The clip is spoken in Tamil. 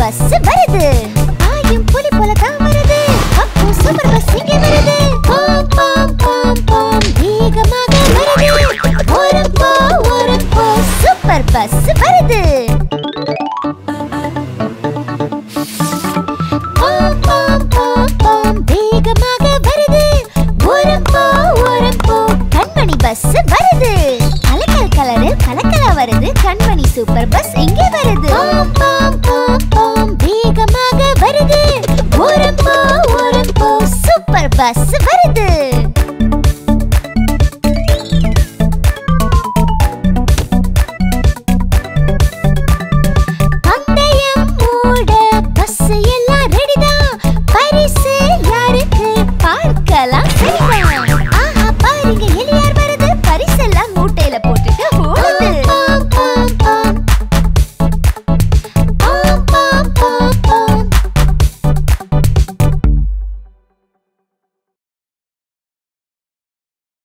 பஸ் வருது பாயும் புலி போல தான் வருது அப்போ சூப்பர் பஸ் இங்கே வருது பாம் பாம் பாம் பாம் வேகமாக வருது ஓரம் போ ஓரம் போ சூப்பர் பஸ் வருது பாம் பாம் பாம் பாம் வேகமாக வருது ஓரம் போ ஓரம் போ கண்மணி பஸ் வருது கலக்கல் கலரில் கலக்கலா வருது கண்மணி சூப்பர் பஸ் இங்கே வருது பாம் பாம் பாம் பாம் வேகமாக வருது ஓரம் போ ஓரம் போ சூப்பர் பஸ் வருது